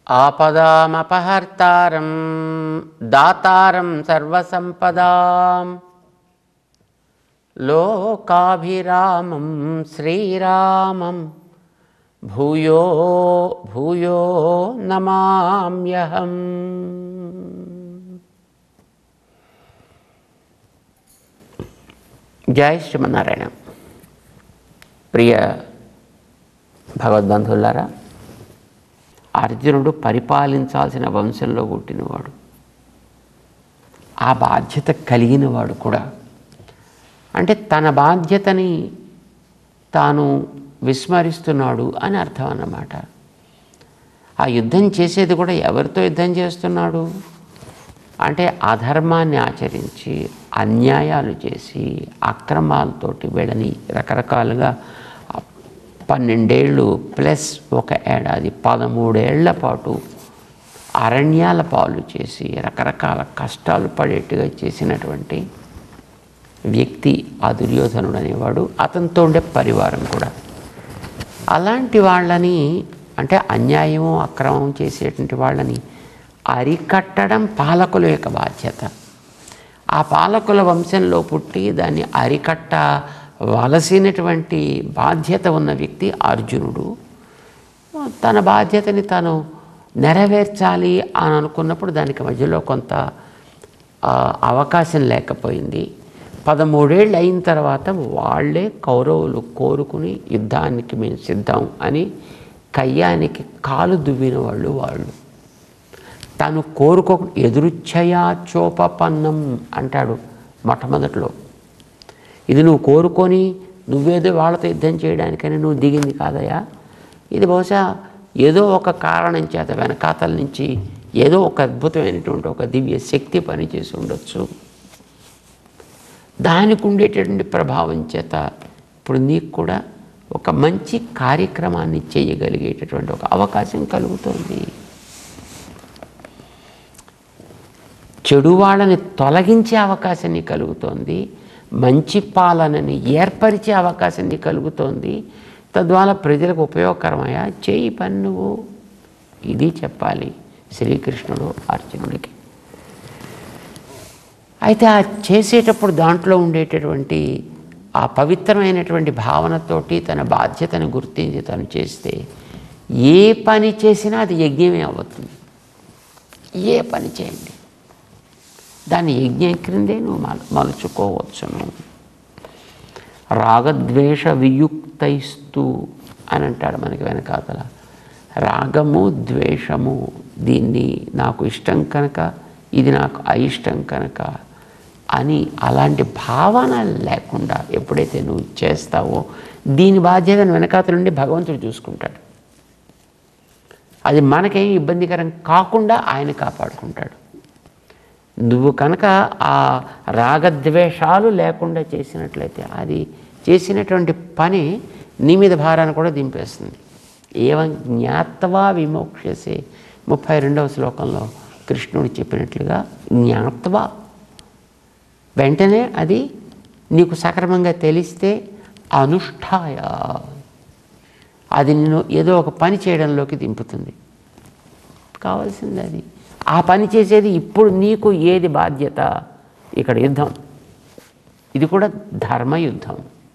ఆపదామపహర్తారం దాతారం సర్వసంపదాం లోకాభిరామం శ్రీరామం భూయో భూయో నమామ్యహం జై శ్రీమన్నారాయణ ప్రియ భగవద్బంధువులారా అర్జునుడు పరిపాలించాల్సిన వంశంలో పుట్టినవాడు ఆ బాధ్యత కలిగినవాడు కూడా అంటే తన బాధ్యతని తాను విస్మరిస్తున్నాడు అని అర్థం అన్నమాట ఆ యుద్ధం చేసేది కూడా ఎవరితో యుద్ధం చేస్తున్నాడు అంటే అధర్మాన్ని ఆచరించి అన్యాయాలు చేసి అక్రమాలతోటి వీళ్ళని రకరకాలుగా పన్నెండేళ్ళు ప్లస్ ఒక ఏడాది పదమూడేళ్ల పాటు అరణ్యాల పాలు చేసి రకరకాల కష్టాలు పడేట్టుగా చేసినటువంటి వ్యక్తి ఆ దుర్యోధనుడు అనేవాడు అతనితో ఉండే పరివారం కూడా అలాంటి వాళ్ళని అంటే అన్యాయము అక్రమం చేసేటువంటి వాళ్ళని అరికట్టడం పాలకుల యొక్క బాధ్యత ఆ పాలకుల వంశంలో పుట్టి దాన్ని అరికట్ట వలసినటువంటి బాధ్యత ఉన్న వ్యక్తి అర్జునుడు తన బాధ్యతని తాను నెరవేర్చాలి అని అనుకున్నప్పుడు దానికి మధ్యలో కొంత ఆ, అవకాశం లేకపోయింది పదమూడేళ్ళు అయిన తర్వాత వాళ్ళే కౌరవులు కోరుకుని యుద్ధానికి మేము సిద్ధం అని కయ్యానికి కాలు దువ్విన వాళ్ళు వాళ్ళు తను కోరుకో ఎదురుచ్ఛయా చోపపన్నం అంటాడు మొట్టమొదట్లో ఇది నువ్వు కోరుకొని నువ్వేదో వాళ్ళతో యుద్ధం చేయడానికని నువ్వు దిగింది కాదయా ఇది బహుశా ఏదో ఒక కారణం చేత వెనకాతల నుంచి ఏదో ఒక అద్భుతమైనటువంటి ఒక దివ్య శక్తి పనిచేసి ఉండొచ్చు దానికి ఉండేటటువంటి ప్రభావం చేత ఇప్పుడు నీకు కూడా ఒక మంచి కార్యక్రమాన్ని చేయగలిగేటటువంటి ఒక అవకాశం కలుగుతుంది చెడు వాళ్ళని తొలగించే అవకాశం నీకు కలుగుతోంది మంచి పాలనని ఏర్పరిచే అవకాశం నీకు కలుగుతోంది తద్వారా ప్రజలకు ఉపయోగకరమయ్యా చేయి పని నువ్వు ఇది చెప్పాలి శ్రీకృష్ణుడు అర్జునుడికి అయితే ఆ చేసేటప్పుడు దాంట్లో ఉండేటటువంటి ఆ పవిత్రమైనటువంటి భావనతోటి తన బాధ్యతను గుర్తించి తను చేస్తే ఏ పని చేసినా అది యజ్ఞమే అవుతుంది ఏ పని చేయండి దాన్ని యజ్ఞం క్రిందే నువ్వు మల మలుచుకోవచ్చును రాగద్వేష వియుక్తైస్తూ అని అంటాడు మనకి వెనకాతల రాగము ద్వేషము దీన్ని నాకు ఇష్టం కనుక ఇది నాకు అయిష్టం కనుక అని అలాంటి భావన లేకుండా ఎప్పుడైతే నువ్వు చేస్తావో దీని బాధ్యతను వెనకాతల నుండి భగవంతుడు చూసుకుంటాడు అది మనకేం ఇబ్బందికరం కాకుండా ఆయన కాపాడుకుంటాడు నువ్వు కనుక ఆ రాగద్వేషాలు లేకుండా చేసినట్లయితే అది చేసినటువంటి పని నీ మీద భారాన్ని కూడా దింపేస్తుంది ఏవం జ్ఞాత్వా విమోక్షసే ముప్పై రెండవ శ్లోకంలో కృష్ణుడు చెప్పినట్లుగా జ్ఞాత్వా వెంటనే అది నీకు సక్రమంగా తెలిస్తే అనుష్ఠాయ అది నేను ఏదో ఒక పని చేయడంలోకి దింపుతుంది కావాల్సింది అది ఆ పని చేసేది ఇప్పుడు నీకు ఏది బాధ్యత ఇక్కడ యుద్ధం ఇది కూడా ధర్మయుద్ధం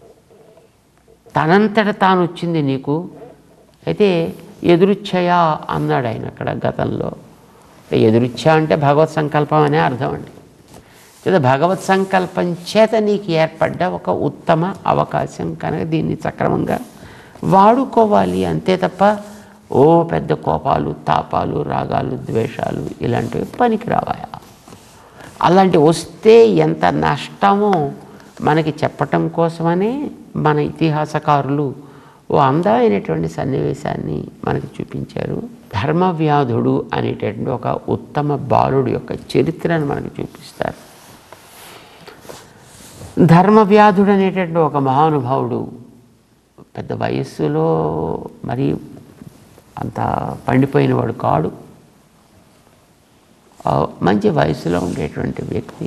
తనంతట తాను వచ్చింది నీకు అయితే ఎదురుచ్ఛయా అన్నాడు ఆయన అక్కడ గతంలో ఎదురుచ్ఛ అంటే భగవత్ సంకల్పం అనే అర్థం అండి లేదా భగవత్ సంకల్పం చేత నీకు ఏర్పడ్డ ఒక ఉత్తమ అవకాశం కనుక దీన్ని సక్రమంగా వాడుకోవాలి అంతే తప్ప ఓ పెద్ద కోపాలు తాపాలు రాగాలు ద్వేషాలు ఇలాంటివి పనికి రావాయా అలాంటి వస్తే ఎంత నష్టమో మనకి చెప్పటం కోసమనే మన ఇతిహాసకారులు ఓ అందమైనటువంటి సన్నివేశాన్ని మనకి చూపించారు ధర్మవ్యాధుడు అనేటటువంటి ఒక ఉత్తమ బాలుడు యొక్క చరిత్రను మనకు చూపిస్తారు ధర్మవ్యాధుడు అనేటటువంటి ఒక మహానుభావుడు పెద్ద వయస్సులో మరి అంత పండిపోయినవాడు కాడు ఆ, మంచి వయసులో ఉండేటువంటి వ్యక్తి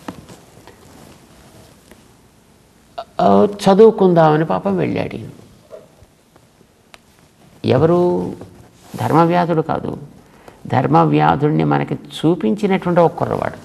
ఆ, చదువుకుందామని పాపం వెళ్ళాడు ఈయన. ఎవరు ధర్మవ్యాధుడు కాదు ధర్మవ్యాధుడిని మనకి చూపించినటువంటి ఒక కుర్రవాడు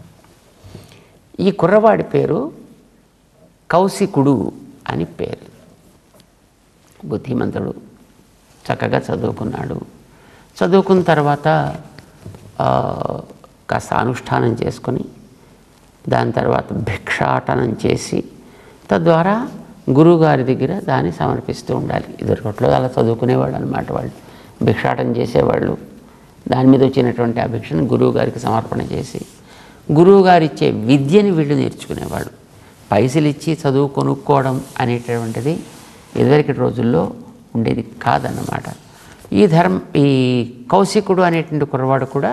ఈ కుర్రవాడి పేరు కౌశికుడు అని పేరు బుద్ధిమంతుడు చక్కగా చదువుకున్నాడు చదువుకున్న తర్వాత ఆ, కాస్త అనుష్ఠానం చేసుకొని దాని తర్వాత భిక్షాటనం చేసి తద్వారా గురువుగారి దగ్గర దాన్ని సమర్పిస్తూ ఉండాలి ఇదివరకట్లో అలా చదువుకునేవాళ్ళు అనమాట వాళ్ళు భిక్షాటన చేసేవాళ్ళు దాని మీద వచ్చినటువంటి ఆ భిక్షను గురువు గారికి సమర్పణ చేసి గురువు గారు ఇచ్చే విద్యని వీళ్ళు నేర్చుకునేవాళ్ళు పైసలు ఇచ్చి చదువు కొనుక్కోవడం అనేటటువంటిది ఇదివరకటి రోజుల్లో ఉండేది కాదన్నమాట ఈ ధర్మ ఈ కౌశికుడు అనేటువంటి కుర్రవాడు కూడా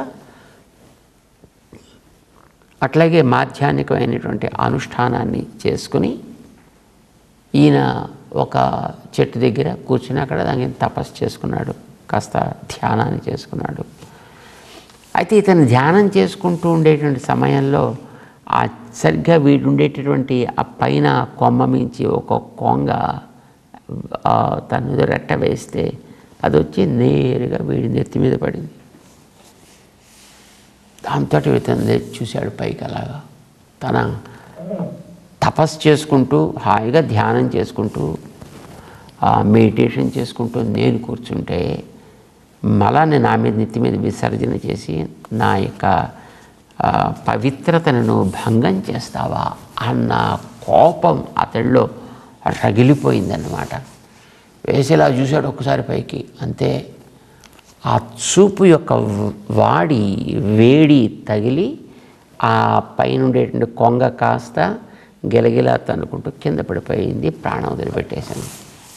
అట్లాగే మాధ్యాన్నికమైనటువంటి అనుష్ఠానాన్ని చేసుకుని ఈయన ఒక చెట్టు దగ్గర కూర్చుని అక్కడ దానికి తపస్సు చేసుకున్నాడు కాస్త ధ్యానాన్ని చేసుకున్నాడు అయితే ఇతను ధ్యానం చేసుకుంటూ ఉండేటువంటి సమయంలో ఆ సరిగ్గా వీడు ఉండేటటువంటి ఆ పైన కొమ్మ మించి ఒక కొంగ ఆ, తన మీద రెట్ట వేస్తే అది వచ్చి నేరుగా వీడి నెత్తి మీద పడింది దాంతో ఇతను లేచి చూశాడు పైకి అలాగా తన తపస్సు చేసుకుంటూ హాయిగా ధ్యానం చేసుకుంటూ మెడిటేషన్ చేసుకుంటూ నేను కూర్చుంటే మలాన్ని నా మీద నెత్తి మీద విసర్జన చేసి నా యొక్క ఆ, పవిత్రతను నువ్వు భంగం చేస్తావా అన్న కోపం అతడిలో రగిలిపోయిందన్నమాట వేసేలా చూశాడు ఒక్కసారి పైకి అంతే ఆ చూపు యొక్క వాడి వేడి తగిలి ఆ పైన ఉండేటువంటి కొంగ కాస్త గిలగిలా తనుకుంటూ కింద పడిపోయింది ప్రాణం వదిలిపెట్టేశాను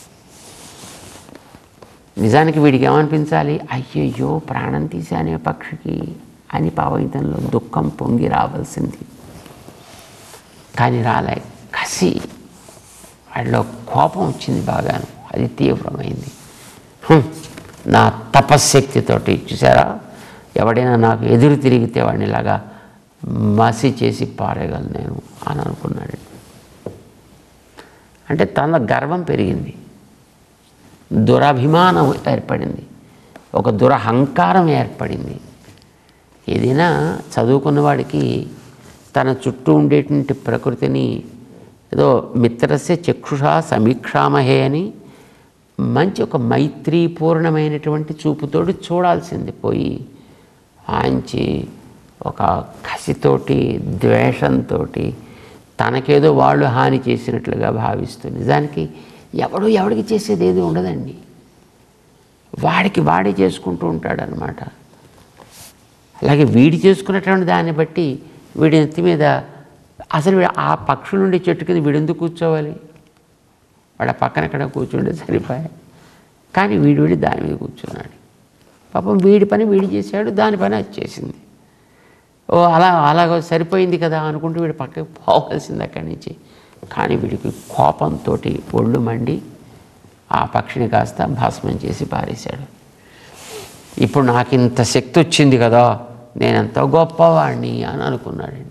నిజానికి వీడికి ఏమనిపించాలి అయ్యయ్యో ప్రాణం తీశానే పక్షికి అని పావయితంలో దుఃఖం పొంగి రావాల్సింది కానీ రాలే కసి వాడిలో కోపం వచ్చింది బాగాను అది తీవ్రమైంది "హుం, నా తపశ్శక్తితోటి చూసారా ఎవడైనా నాకు ఎదురు తిరిగితే వాడిని ఇలాగా మసి చేసి పారేయగలను నేను అని అనుకున్నాడు అంటే తన గర్వం పెరిగింది దురభిమానం ఏర్పడింది ఒక దురహంకారం ఏర్పడింది ఏదైనా చదువుకున్న వాడికి తన చుట్టూ ఉండేటువంటి ప్రకృతిని ఏదో మిత్రస్య చక్షుషా సమీక్షామహే అని మంచి ఒక మైత్రీపూర్ణమైనటువంటి చూపుతోటి చూడాల్సింది పోయి ఆంచి ఒక కసితోటి ద్వేషంతో తనకేదో వాళ్ళు హాని చేసినట్లుగా భావిస్తూ నిజానికి ఎవడు ఎవడికి చేసేది ఏది ఉండదండి వాడికి వాడే చేసుకుంటూ ఉంటాడనమాట అలాగే వీడి చేసుకున్నటువంటి దాన్ని బట్టి వీడి నెత్తి మీద అసలు వీడు ఆ పక్షులు ఉండే చెట్టు కింద వీడెందుకు కూర్చోవాలి వాడు ఆ పక్కన ఎక్కడ కూర్చుంటే సరిపోయా కానీ వీడు వీడి దాని మీద కూర్చున్నాడు పాపం వీడి పని వీడి చేశాడు దాని పని అది చేసింది ఓ అలా అలాగ సరిపోయింది కదా అనుకుంటూ వీడు పక్కకి పోవాల్సింది అక్కడి నుంచి కానీ వీడికి కోపంతో ఒళ్ళు మండి ఆ పక్షిని కాస్త భస్మం చేసి పారేశాడు ఇప్పుడు నాకు ఇంత శక్తి వచ్చింది కదా నేను ఎంతో గొప్పవాడిని అని అనుకున్నాడండి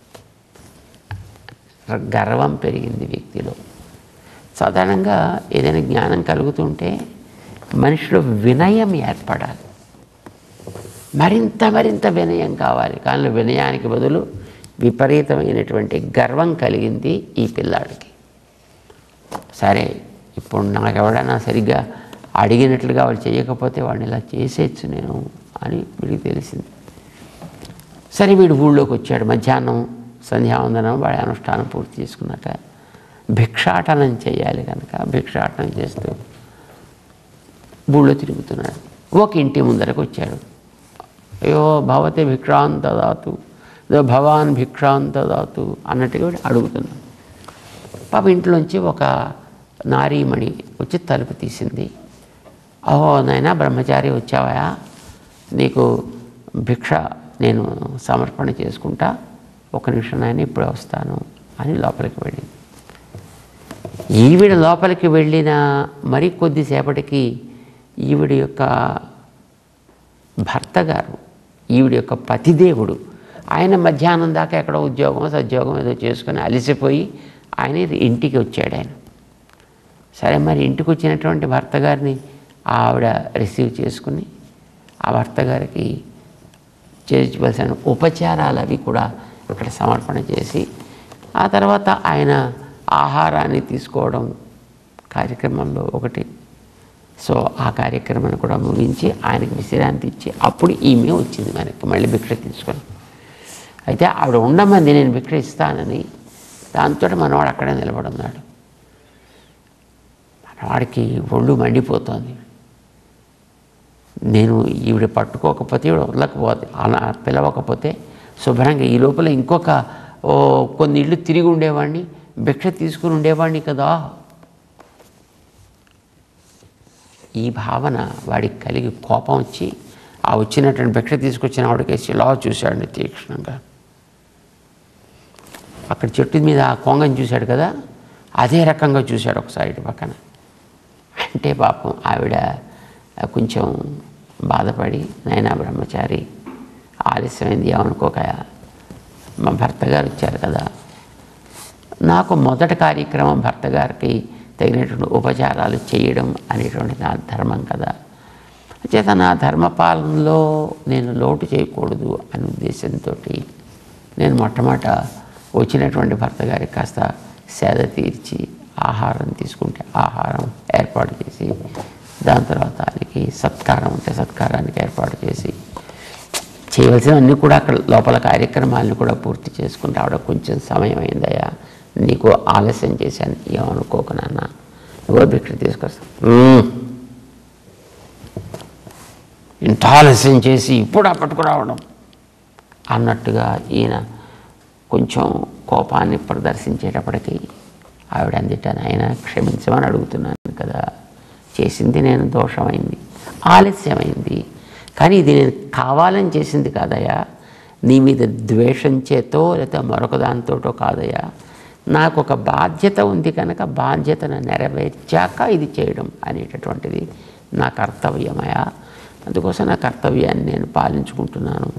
గర్వం పెరిగింది వ్యక్తిలో సాధారణంగా ఏదైనా జ్ఞానం కలుగుతుంటే మనిషిలో వినయం ఏర్పడాలి మరింత మరింత వినయం కావాలి కానీ వినయానికి బదులు విపరీతమైనటువంటి గర్వం కలిగింది ఈ పిల్లాడికి సరే ఇప్పుడు నాకు ఎవడైనా సరిగ్గా అడిగినట్లుగా వాడు చేయకపోతే వాడిని ఇలా చేసేయచ్చు నేను అని వీడికి తెలిసింది సరే వీడు ఊళ్ళోకి వచ్చాడు మధ్యాహ్నం సంధ్యావందనం వాడి అనుష్ఠానం పూర్తి చేసుకున్నాక భిక్షాటనం చేయాలి కనుక భిక్షాటనం చేస్తూ ఊళ్ళో తిరుగుతున్నాడు ఒక ఇంటి ముందరకు వచ్చాడు అయ్యో భవతి భిక్షాంత దాతు ఏదో భవాన్ భిక్షాంత దాతు అన్నట్టుగా వీడు అడుగుతున్నాడు పాప ఇంట్లోంచి ఒక నారీమణి వచ్చి తలుపు తీసింది ఓహో నాయనా బ్రహ్మచారి వచ్చావా నీకు భిక్ష నేను సమర్పణ చేసుకుంటా ఒక నిమిషం నాయన ఇప్పుడే వస్తాను అని లోపలికి వెళ్ళింది ఈవిడ లోపలికి వెళ్ళిన మరి కొద్దిసేపటికి ఈవిడ యొక్క భర్త గారు ఈవిడ యొక్క పతిదేవుడు ఆయన మధ్యాహ్నం దాకా ఎక్కడో ఉద్యోగం సద్యోగం ఏదో చేసుకుని అలసిపోయి ఆయన ఇంటికి వచ్చాడు ఆయన సరే మరి ఇంటికి వచ్చినటువంటి భర్త గారిని ఆవిడ రిసీవ్ చేసుకుని ఆ భర్త గారికి చేయవలసిన ఉపచారాలు అవి కూడా ఇక్కడ సమర్పణ చేసి ఆ తర్వాత ఆయన ఆహారాన్ని తీసుకోవడం కార్యక్రమంలో ఒకటి సో ఆ కార్యక్రమాన్ని కూడా ముగించి ఆయనకి విశ్రాంతి ఇచ్చి అప్పుడు ఈమె వచ్చింది మనకి మళ్ళీ భిక్ష తీసుకొని అయితే ఆవిడ ఉండమంది నేను భిక్ష ఇస్తానని దాంతో మనవాడు అక్కడే నిలబడున్నాడు మనవాడికి ఒళ్ళు మండిపోతోంది నేను ఈవిడ పట్టుకోకపోతే ఈవిడ వదలకపోతే అలా పిలవకపోతే శుభ్రంగా ఈ లోపల ఇంకొక ఓ కొన్ని ఇళ్ళు తిరిగి ఉండేవాడిని భిక్ష తీసుకుని ఉండేవాడిని కదా ఈ భావన వాడికి కలిగి కోపం వచ్చి ఆ వచ్చినటువంటి భిక్ష తీసుకొచ్చిన ఆవిడకేసి ఇలా చూశాడు తీక్షణంగా అక్కడ చెట్టు మీద ఆ కొంగని చూశాడు కదా అదే రకంగా చూశాడు ఒకసారి ఇటు పక్కన అంటే పాపం ఆవిడ కొంచెం బాధపడి నైనా బ్రహ్మచారి ఆలస్యమైంది ఏమనుకోక మా భర్త గారు వచ్చారు కదా నాకు మొదటి కార్యక్రమం భర్త గారికి తగినటువంటి ఉపచారాలు చేయడం అనేటువంటి నా ధర్మం కదా చేత నా ధర్మపాలనలో నేను లోటు చేయకూడదు అనే ఉద్దేశంతో నేను మొట్టమొదట వచ్చినటువంటి భర్త గారికి కాస్త సేద తీర్చి ఆహారం తీసుకుంటే ఆహారం ఏర్పాటు చేసి దాని తర్వాత ఆయనకి సత్కారం ఉంటే సత్కారానికి ఏర్పాటు చేసి చేయవలసినవన్నీ కూడా అక్కడ లోపల కార్యక్రమాలను కూడా పూర్తి చేసుకుని రావడం కొంచెం సమయం అయిందయ్యా నీకు ఆలస్యం చేశాను ఏమనుకోకు నాన్న నువ్వు భిక్ష తీసుకొస్తాను "ఉమ్." ఇంత ఆలస్యం చేసి ఇప్పుడు పట్టుకురావడం అన్నట్టుగా ఈయన కొంచెం కోపాన్ని ప్రదర్శించేటప్పటికి ఆవిడ అందుట ఆయన క్షమించమని అడుగుతున్నాను కదా చేసింది నేను దోషమైంది ఆలస్యమైంది కానీ ఇది నేను కావాలని చేసింది కాదయ్యా నీ మీద ద్వేషం చేతో లేకపోతే మరొక దాంతోటో కాదయ్యా నాకు ఒక బాధ్యత ఉంది కనుక బాధ్యతను నెరవేర్చాక ఇది చేయడం అనేటటువంటిది నా కర్తవ్యమయా అందుకోసం నా కర్తవ్యాన్ని నేను పాలించుకుంటున్నాను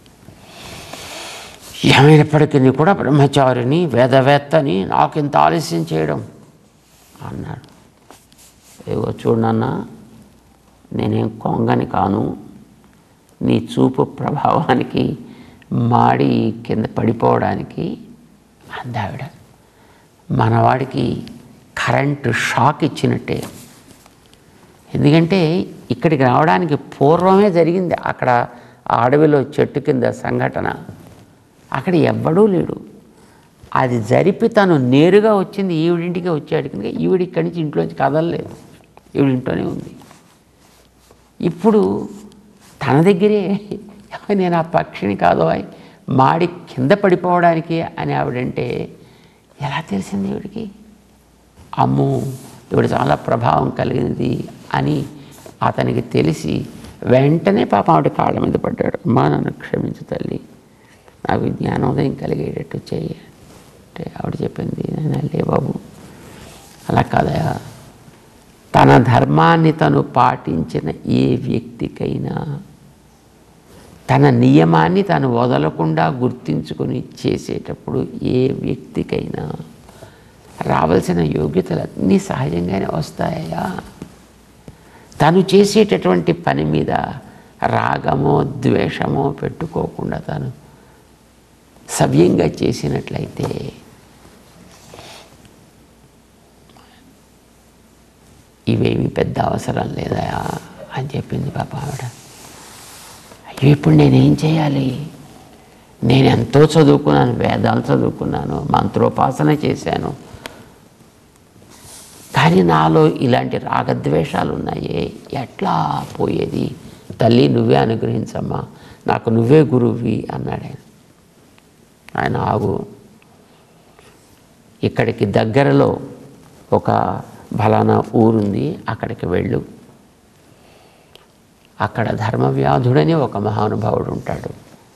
ఏమైనప్పటికీ కూడా బ్రహ్మచారిని వేదవేత్తని నాకు ఇంత ఆలస్యం చేయడం అన్నాడు ఏవో చూడన్నా నేనేం కొంగని కాను నీ చూపు ప్రభావానికి మాడి కింద పడిపోవడానికి అందావిడ మనవాడికి కరెంటు షాక్ ఇచ్చినట్టే ఎందుకంటే ఇక్కడికి రావడానికి పూర్వమే జరిగింది అక్కడ ఆ అడవిలో చెట్టు కింద సంఘటన అక్కడ ఎవ్వడూ లేడు అది జరిపి తను నేరుగా వచ్చింది ఈవిడింటికి వచ్చాడు కనుక ఈవిడ ఇక్కడి నుంచి ఇంట్లోంచి కదలలేదు ఈవిడ ఇంట్లోనే ఉంది ఇప్పుడు తన దగ్గరే నేను ఆ పక్షిని కాదో మాడి కింద పడిపోవడానికి అని ఆవిడంటే ఎలా తెలిసింది ఈవిడికి అమ్మో ఈవిడ చాలా ప్రభావం కలిగినది అని అతనికి తెలిసి వెంటనే పాపం ఆవిడ కాళ్ళ మీద పడ్డాడు అమ్మా నన్ను క్షమించు తల్లి నాకు జ్ఞానోదయం కలిగేటట్టు చెయ్యి అంటే ఆవిడ చెప్పింది నేను లే బాబు అలా కాదయా తన ధర్మాన్ని తను పాటించిన ఏ వ్యక్తికైనా తన నియమాన్ని తను వదలకుండా గుర్తించుకొని చేసేటప్పుడు ఏ వ్యక్తికైనా రావాల్సిన యోగ్యతలు అన్నీ సహజంగానే వస్తాయా తను చేసేటటువంటి పని మీద రాగమో ద్వేషమో పెట్టుకోకుండా తను సవ్యంగా చేసినట్లయితే ఇవేమి పెద్ద అవసరం లేదా అని చెప్పింది పాప ఆవిడ అయ్యో ఇప్పుడు నేనేం చేయాలి నేను ఎంతో చదువుకున్నాను వేదాలు చదువుకున్నాను మంత్రోపాసన చేశాను కానీ నాలో ఇలాంటి రాగద్వేషాలు ఉన్నాయే ఎట్లా పోయేది తల్లి నువ్వే అనుగ్రహించమ్మా నాకు నువ్వే గురువి అన్నాడు ఆయన ఆయన ఆగు ఇక్కడికి దగ్గరలో ఒక ఫలానా ఊరుంది అక్కడికి వెళ్ళు అక్కడ ధర్మవ్యాధుడని ఒక మహానుభావుడు ఉంటాడు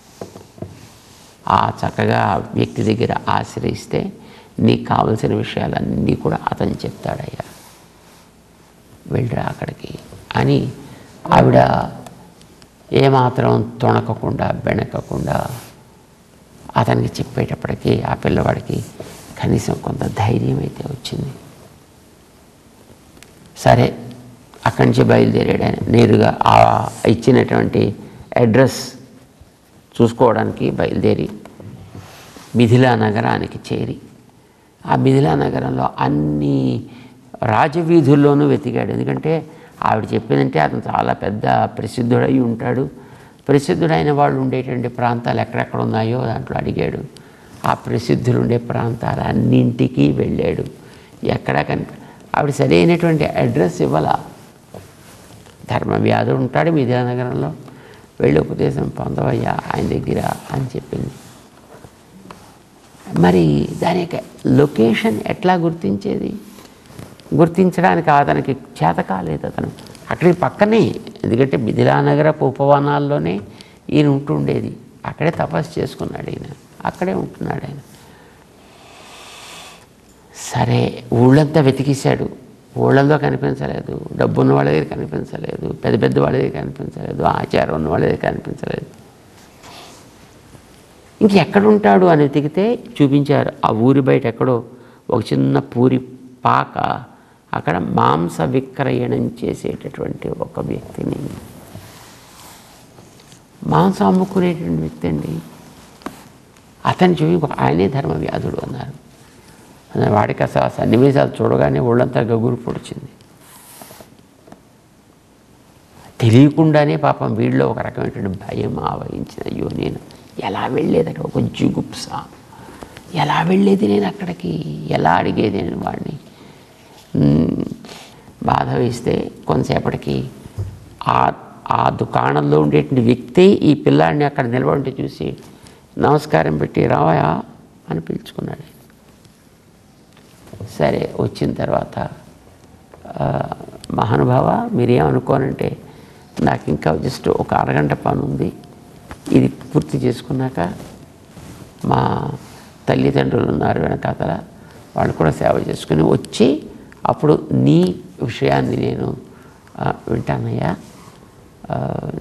ఆ చక్కగా ఆ వ్యక్తి దగ్గర ఆశ్రయిస్తే నీకు కావలసిన విషయాలన్నీ కూడా అతను చెప్తాడయ్యా వెళ్ళరా అక్కడికి అని ఆవిడ ఏమాత్రం తొణకకుండా బెణకకుండా అతనికి చెప్పేటప్పటికీ ఆ పిల్లవాడికి కనీసం కొంత ధైర్యం అయితే వచ్చింది సరే అక్కడి నుంచి బయలుదేరాడు ఆయన నేరుగా ఆ ఇచ్చినటువంటి అడ్రస్ చూసుకోవడానికి బయలుదేరి మిథిలా నగరానికి చేరి ఆ మిథిలా నగరంలో అన్ని రాజవీధుల్లోనూ వెతికాడు ఎందుకంటే ఆవిడ చెప్పిందంటే అతను చాలా పెద్ద ప్రసిద్ధుడై ఉంటాడు ప్రసిద్ధుడైన వాళ్ళు ఉండేటువంటి ప్రాంతాలు ఎక్కడెక్కడ ఉన్నాయో దాంట్లో అడిగాడు ఆ ప్రసిద్ధులు ఉండే ప్రాంతాలన్నింటికీ వెళ్ళాడు ఎక్కడ కనుక ఆవిడ సరైనటువంటి అడ్రస్ ఇవ్వాల ధర్మవ్యాధుడు ఉంటాడు మిథిలా నగరంలో వెళ్ళి ఉపదేశం పొందవయ్యా ఆయన దగ్గర అని చెప్పింది మరి దాని యొక్క లొకేషన్ ఎట్లా గుర్తించేది గుర్తించడానికి అతనికి చేత కాలేదు అతను అక్కడికి పక్కనే ఎందుకంటే మిథిలా నగరపు ఉపవనాల్లోనే ఈయన ఉంటుండేది అక్కడే తపస్సు చేసుకున్నాడు ఈయన అక్కడే ఉంటున్నాడు ఆయన సరే ఊళ్ళంతా వెతికేశాడు ఊళ్ళల్లో కనిపించలేదు డబ్బు ఉన్న వాళ్ళ దగ్గర కనిపించలేదు పెద్ద పెద్ద వాళ్ళ దగ్గర కనిపించలేదు ఆచారం ఉన్న వాళ్ళ దగ్గర కనిపించలేదు ఇంకెక్కడుంటాడు అని వెతికితే చూపించారు ఆ ఊరి బయట ఎక్కడో ఒక చిన్న పూరి పాక అక్కడ మాంస విక్రయణం చేసేటటువంటి ఒక వ్యక్తిని మాంసం అమ్ముకునేటువంటి వ్యక్తి అండి అతను చూపి ఆయనే ధర్మవ్యాధుడు అన్నారు అన్నారు వాడికి అసలు ఆ సన్నివేశాలు చూడగానే ఒళ్ళంతా గగురు పొడిచింది తెలియకుండానే పాపం వీళ్ళలో ఒక రకమైనటువంటి భయం ఆవహించిన అయ్యో నేను ఎలా వెళ్ళేది అక్కడ ఒక జిగుప్స ఎలా వెళ్ళేది నేను అక్కడికి ఎలా అడిగేది నేను వాడిని మ్మ్. బాధ వేస్తే కొంతసేపటికి ఆ ఆ దుకాణంలో ఉండేటువంటి వ్యక్తి ఈ పిల్లాడిని అక్కడ నిలబడి చూసి నమస్కారం పెట్టి రావయా అని పిలుచుకున్నాడు సరే వచ్చిన తర్వాత ఆ, మహానుభావ మీరేమనుకోనంటే నాకు ఇంకా జస్ట్ ఒక అరగంట పని ఉంది ఇది పూర్తి చేసుకున్నాక మా తల్లిదండ్రులు ఉన్నారు వెనకాతల వాళ్ళు కూడా సేవ చేసుకుని వచ్చి అప్పుడు నీ విషయాన్ని నేను ఆ, వింటానయ్యా ఆ,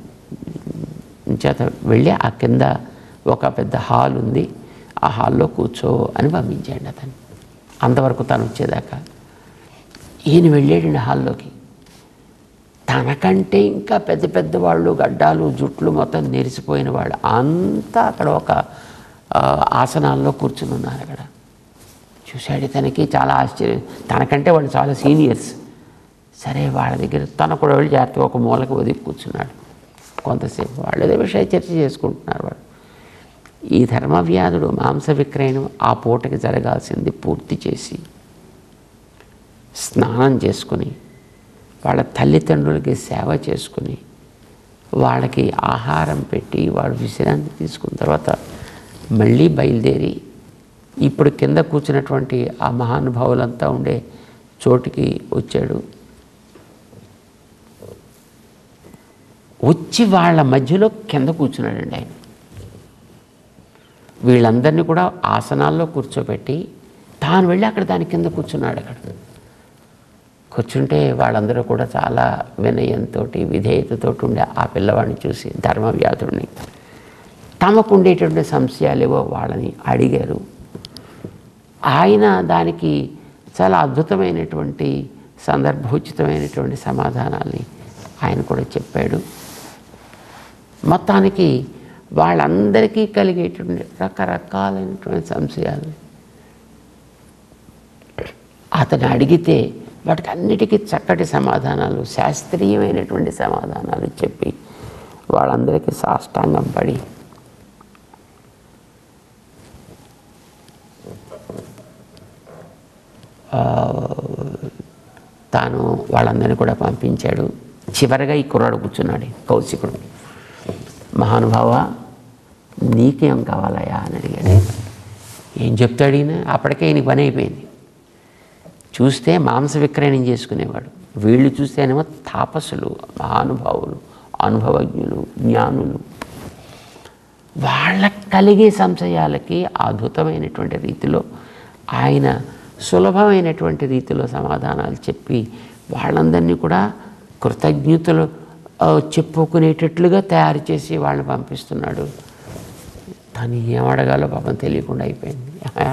చేత వెళ్ళి ఆ కింద ఒక పెద్ద హాల్ ఉంది ఆ హాల్లో కూర్చో అని పంపించండి అతను అంతవరకు తను వచ్చేదాకా ఈయన వెళ్ళాడండి హాల్లోకి తనకంటే ఇంకా పెద్ద పెద్ద వాళ్ళు గడ్డాలు జుట్లు మొత్తం నెరిసిపోయిన వాళ్ళు అంతా అక్కడ ఒక ఆ, ఆసనాల్లో కూర్చుని ఉన్నారు అక్కడ చూశాడు తనకి చాలా ఆశ్చర్యం తనకంటే వాళ్ళు చాలా సీనియర్స్ సరే వాళ్ళ దగ్గర తన కూడా వెళ్ళి జాగ్రత్తగా ఒక మూలకు ఒదిగి కూర్చున్నాడు కొంతసేపు వాళ్ళు ఏదో విషయ చర్చ చేసుకుంటున్నారు వాళ్ళు ఈ ధర్మవ్యాధుడు మాంస విక్రయణం ఆ పూటకి జరగాల్సింది పూర్తి చేసి స్నానం చేసుకుని వాళ్ళ తల్లిదండ్రులకి సేవ చేసుకుని వాళ్ళకి ఆహారం పెట్టి వాళ్ళు విశ్రాంతి తీసుకున్న తర్వాత మళ్ళీ బయలుదేరి ఇప్పుడు కింద కూర్చున్నటువంటి ఆ మహానుభావులంతా ఉండే చోటికి వచ్చాడు వచ్చి వాళ్ళ మధ్యలో కింద కూర్చున్నాడండి ఆయన వీళ్ళందరినీ కూడా ఆసనాల్లో కూర్చోబెట్టి తాను వెళ్ళి అక్కడ దాని కింద కూర్చున్నాడు అక్కడ కూర్చుంటే వాళ్ళందరూ కూడా చాలా వినయంతో విధేయతతో ఉండే ఆ పిల్లవాడిని చూసి ధర్మవ్యాధుడిని తమకు ఉండేటువంటి సంశయాలేవో వాళ్ళని అడిగారు ఆయన దానికి చాలా అద్భుతమైనటువంటి సందర్భోచితమైనటువంటి సమాధానాల్ని ఆయన కూడా చెప్పాడు మొత్తానికి వాళ్ళందరికీ కలిగేటువంటి రకరకాలైనటువంటి సంశయాలు అతను అడిగితే వాటికి అన్నిటికీ చక్కటి సమాధానాలు శాస్త్రీయమైనటువంటి సమాధానాలు చెప్పి వాళ్ళందరికీ సాష్టాంగం పడి ఆ, తాను వాళ్ళందరినీ కూడా పంపించాడు చివరిగా ఈ కుర్రాడు కూర్చున్నాడు కౌశికుడు మహానుభావ నీకేం కావాలయా అని అడిగాడు ఏం చెప్తాడు ఈయన అప్పటికే ఈయన పని అయిపోయింది చూస్తే మాంస విక్రయణం చేసుకునేవాడు వీళ్ళు చూస్తేనేమో తాపసులు మహానుభావులు అనుభవజ్ఞులు జ్ఞానులు వాళ్ళకి కలిగే సంశయాలకి అద్భుతమైనటువంటి రీతిలో ఆయన సులభమైనటువంటి రీతిలో సమాధానాలు చెప్పి వాళ్ళందరినీ కూడా కృతజ్ఞతలు ఆ, చెప్పుకునేటట్లుగా తయారు చేసి వాళ్ళని పంపిస్తున్నాడు తను ఏం అడగాలో పాపం తెలియకుండా అయిపోయింది "ఆ,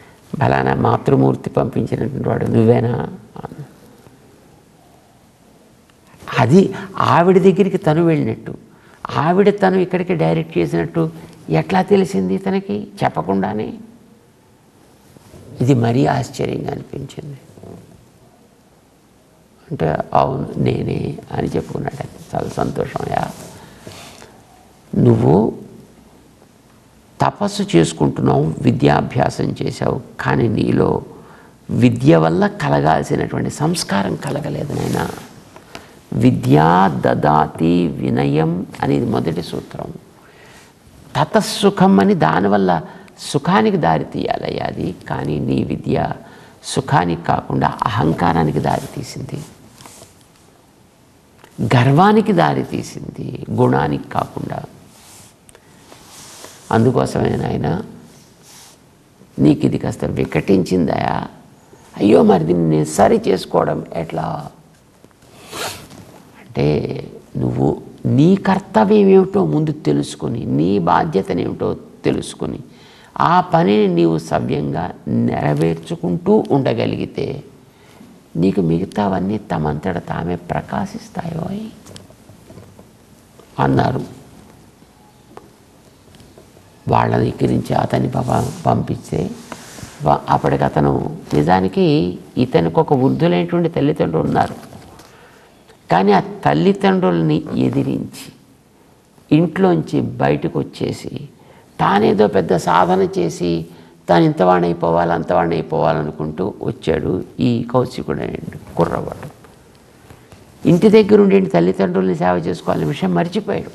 బలానా మాతృమూర్తి పంపించినటువంటి వాడు నువ్వేనా అన్న. అది ఆవిడ దగ్గరికి తను వెళ్ళినట్టు ఆవిడ తను ఇక్కడికి డైరెక్ట్ చేసినట్టు ఎట్లా తెలిసింది తనకి చెప్పకుండానే ఇది మరీ ఆశ్చర్యంగా అనిపించింది అంటే అవును నేనే అని చెప్పుకున్నాడు ఆయన. చాలా సంతోషమయ్యా నువ్వు తపస్సు చేసుకుంటున్నావు విద్యాభ్యాసం చేశావు కానీ నీలో విద్య వల్ల కలగాల్సినటువంటి సంస్కారం కలగలేదు నాయనా విద్యా దదాతి వినయం అనేది మొదటి సూత్రం తతసుఖం అని దానివల్ల సుఖానికి దారి తీయాలయ్యా అది కానీ నీ విద్య సుఖానికి కాకుండా అహంకారానికి దారి తీసింది గర్వానికి దారి తీసింది గుణానికి కాకుండా అందుకోసమే నాయన నీకు ఇది కాస్త వికటించిందయా అయ్యో మరి దీన్ని నేను సరి చేసుకోవడం ఎట్లా అంటే నువ్వు నీ కర్తవ్యం ఏమిటో ముందు తెలుసుకొని నీ బాధ్యతనేమిటో తెలుసుకొని ఆ పనిని నీవు సవ్యంగా నెరవేర్చుకుంటూ ఉండగలిగితే నీకు మిగతావన్నీ తమంతట తామే ప్రకాశిస్తాయో అన్నారు వాళ్ళ దగ్గర నుంచి అతన్ని ప- పంపిస్తే వా- అప్పటికి అతను నిజానికి ఇతనికి ఒక వృద్ధులైనటువంటి తల్లిదండ్రులు ఉన్నారు కానీ ఆ తల్లిదండ్రుల్ని ఎదిరించి ఇంట్లోంచి బయటకు వచ్చేసి తానేదో పెద్ద సాధన చేసి తాను ఇంతవాణి అయిపోవాలి అంతవాణి అయిపోవాలనుకుంటూ వచ్చాడు ఈ కౌశికుడు కుర్రవాడు ఇంటి దగ్గర ఉండే తల్లిదండ్రుల్ని సేవ చేసుకోవాలనే విషయం మర్చిపోయాడు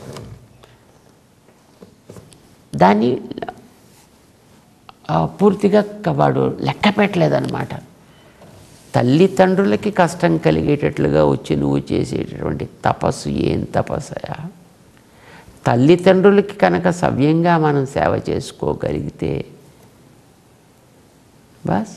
దాన్ని ఆ, పూర్తిగా క- వాడు లెక్క పెట్టలేదన్నమాట తల్లిదండ్రులకి కష్టం కలిగేటట్లుగా వచ్చి నువ్వు చేసేటటువంటి తపస్సు ఏం తపస్సయా తల్లిదండ్రులకి కనుక సవ్యంగా మనం సేవ చేసుకోగలిగితే బస్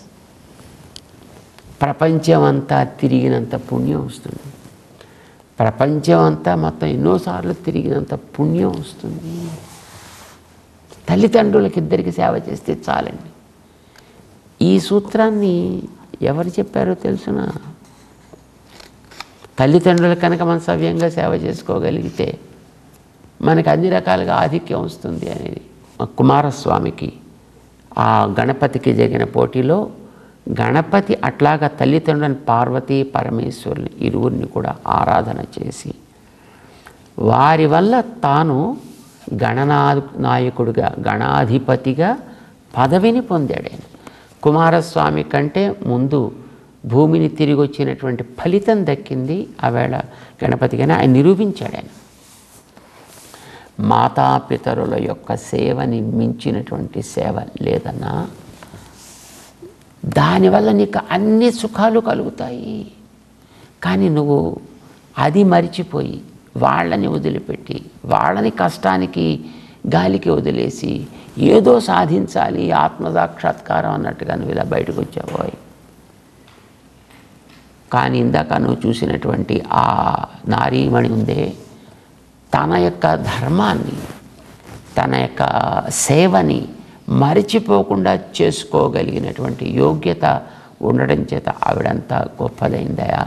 ప్రపంచం అంతా తిరిగినంత పుణ్యం వస్తుంది ప్రపంచం అంతా మొత్తం ఎన్నోసార్లు తిరిగినంత పుణ్యం వస్తుంది తల్లిదండ్రులకి ఇద్దరికి సేవ చేస్తే చాలండి ఈ సూత్రాన్ని ఎవరు చెప్పారో తెలుసునా తల్లిదండ్రులు కనుక మనం సవ్యంగా సేవ చేసుకోగలిగితే మనకు అన్ని రకాలుగా ఆధిక్యం వస్తుంది అనేది మా కుమారస్వామికి ఆ గణపతికి జరిగిన పోటీలో గణపతి అట్లాగా తల్లిదండ్రులను పార్వతీ పరమేశ్వరుని ఇరువురిని కూడా ఆరాధన చేసి వారి వల్ల తాను గణనా నాయకుడిగా గణాధిపతిగా పదవిని పొందాడు ఆయన కుమారస్వామి కంటే ముందు భూమిని తిరిగి వచ్చినటువంటి ఫలితం దక్కింది ఆవేళ గణపతిగానే ఆయన నిరూపించాడు ఆయన మాతాపితరుల యొక్క సేవని మించినటువంటి సేవ లేదన్నా దానివల్ల నీకు అన్ని సుఖాలు కలుగుతాయి కానీ నువ్వు అది మరిచిపోయి వాళ్ళని వదిలిపెట్టి వాళ్ళని కష్టానికి గాలికి వదిలేసి ఏదో సాధించాలి ఆత్మసాక్షాత్కారం అన్నట్టుగా నువ్వు ఇలా బయటకు వచ్చావోయ్ కానీ ఇందాక నువ్వు చూసినటువంటి ఆ నారీమణి ఉందే తన యొక్క ధర్మాన్ని తన యొక్క సేవని మరిచిపోకుండా చేసుకోగలిగినటువంటి యోగ్యత ఉండడం చేత ఆవిడంతా గొప్పదైందయా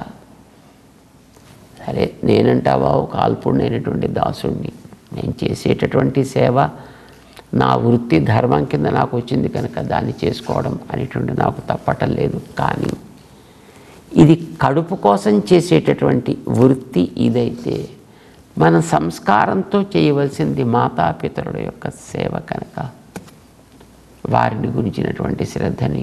సరే నేనంటావా ఒక అల్పుడైనటువంటి దాసుడిని నేను చేసేటటువంటి సేవ నా వృత్తి ధర్మం కింద నాకు వచ్చింది కనుక దాన్ని చేసుకోవడం అనేటువంటి నాకు తప్పటం లేదు కానీ ఇది కడుపు కోసం చేసేటటువంటి వృత్తి ఇదైతే మన సంస్కారంతో చేయవలసింది మాతాపితరుల యొక్క సేవ కనుక వారిని గురించినటువంటి శ్రద్ధని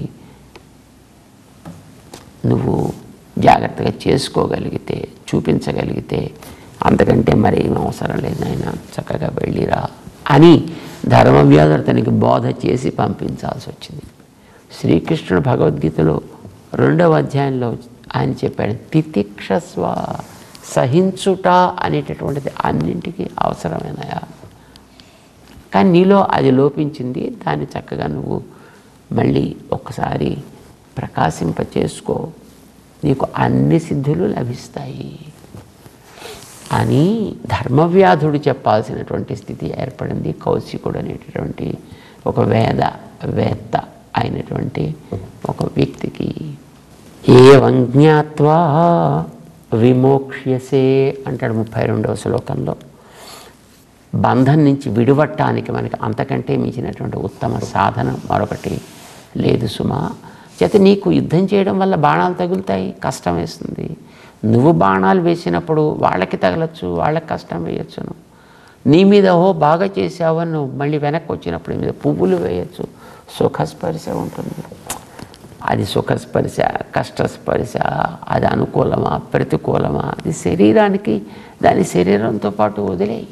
నువ్వు జాగ్రత్తగా చేసుకోగలిగితే చూపించగలిగితే అంతకంటే మరి ఏం అవసరం లేదు నాయన చక్కగా వెళ్ళిరా అని ధర్మవ్యాధుడు అతనికి బోధ చేసి పంపించాల్సి వచ్చింది శ్రీకృష్ణుడు భగవద్గీతలో రెండవ అధ్యాయంలో ఆయన చెప్పాడు తితిక్షస్వ సహించుట అనేటటువంటిది అన్నింటికీ అవసరమైనయా కానీ నీలో అది లోపించింది దాన్ని చక్కగా నువ్వు మళ్ళీ ఒక్కసారి ప్రకాశింప చేసుకో నీకు అన్ని సిద్ధులు లభిస్తాయి అని ధర్మవ్యాధుడు చెప్పాల్సినటువంటి స్థితి ఏర్పడింది కౌశికుడు అనేటటువంటి ఒక వేద వేత్త అయినటువంటి ఒక వ్యక్తికి ఏవం జ్ఞాత్వా విమోక్ష్యసే అంటాడు ముప్పై రెండవ శ్లోకంలో బంధం నుంచి విడివట్టానికి మనకి అంతకంటే మించినటువంటి ఉత్తమ సాధన మరొకటి లేదు సుమా చేత నీకు యుద్ధం చేయడం వల్ల బాణాలు తగులుతాయి కష్టం వేస్తుంది నువ్వు బాణాలు వేసినప్పుడు వాళ్ళకి తగలచ్చు వాళ్ళకి కష్టం వేయచ్చును నీ మీద ఓ బాగా చేసావు అని నువ్వు మళ్ళీ వెనక్కి వచ్చినప్పుడు నీ మీద పువ్వులు వేయచ్చు సుఖస్పర్శ ఉంటుంది అది సుఖస్పర్శ కష్టస్పర్శ అది అనుకూలమా ప్రతికూలమా అది శరీరానికి దాని శరీరంతో పాటు వదిలేయి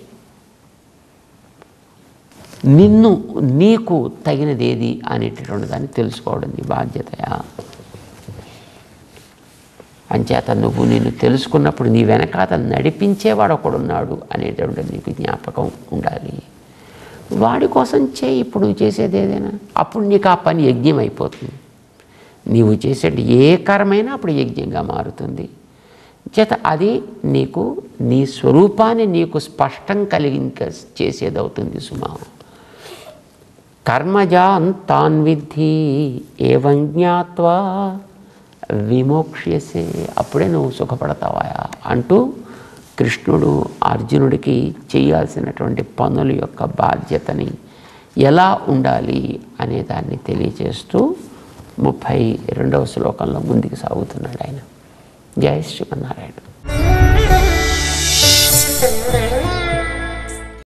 నిన్ను నీకు తగినది ఏది అనేటటువంటి దాన్ని తెలుసుకోవడం నీ బాధ్యతయా అంచేత నువ్వు నిన్ను తెలుసుకున్నప్పుడు నీ వెనకాత నడిపించేవాడు ఒకడున్నాడు అనేటువంటి నీకు జ్ఞాపకం ఉండాలి వాడి కోసం చేయి ఇప్పుడు నువ్వు చేసేది ఏదైనా అప్పుడు నీకు ఆ పని యజ్ఞం అయిపోతుంది నీవు చేసే ఏ కర్మైనా అప్పుడు యజ్ఞంగా మారుతుంది చేత అది నీకు నీ స్వరూపాన్ని నీకు స్పష్టం కలిగింక చేసేదవుతుంది సుమా కర్మజాన్ తాన్ విద్ధి ఏవం జ్ఞాత్వా విమోక్ష్యసే అప్పుడే నువ్వు సుఖపడతావా అంటూ కృష్ణుడు అర్జునుడికి చేయాల్సినటువంటి పనుల యొక్క బాధ్యతని ఎలా ఉండాలి అనే దాన్ని తెలియచేస్తూ ముప్పై రెండవ శ్లోకంలో ముందుకు సాగుతున్నాడు ఆయన జయ శ్రీమన్నారాయణ